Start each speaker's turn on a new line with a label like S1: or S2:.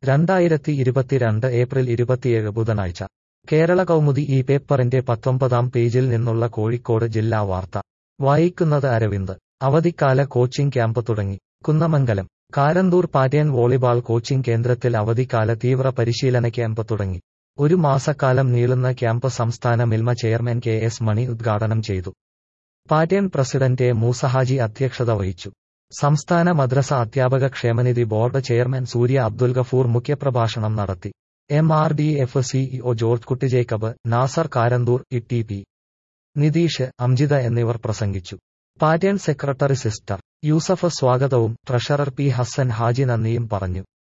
S1: രണ്ടായിരത്തി ഇരുപത്തിരണ്ട് ഏപ്രിൽ ഇരുപത്തിയേഴ് ബുധനാഴ്ച കേരള കൗമുദി ഈ പേപ്പറിന്റെ പത്തൊമ്പതാം പേജിൽ നിന്നുള്ള കോഴിക്കോട് ജില്ലാ വാർത്ത വായിക്കുന്നത് അരവിന്ദ് അവധിക്കാല കോച്ചിംഗ് ക്യാമ്പ് തുടങ്ങി കുന്നമംഗലം കാരന്തൂർ പാറ്റ്യൻ വോളിബാൾ കോച്ചിംഗ് കേന്ദ്രത്തിൽ അവധിക്കാല തീവ്ര പരിശീലന ക്യാമ്പ് തുടങ്ങി ഒരു മാസക്കാലം നീളുന്ന ക്യാമ്പ് സംസ്ഥാന Milma chairman K S Mani ഉദ്ഘാടനം ചെയ്തു പാറ്റ്യൻ പ്രസിഡന്റ് എ മൂസഹാജി അധ്യക്ഷത വഹിച്ചു സംസ്ഥാന മദ്രസ അധ്യാപക ക്ഷേമനിധി ബോർഡ് ചെയർമാൻ സൂര്യ അബ്ദുൽ ഗഫൂർ മുഖ്യപ്രഭാഷണം നടത്തി M R D F CEO George Kutty Jacob Nasar Karanthur E T P Nitish Amjitha എന്നിവർ പ്രസംഗിച്ചു പാറ്റ്യൻ സെക്രട്ടറി സിസ്റ്റർ യൂസഫ് സ്വാഗതവും ട്രഷറർ പി ഹസൻ ഹാജി നന്ദിയും പറഞ്ഞു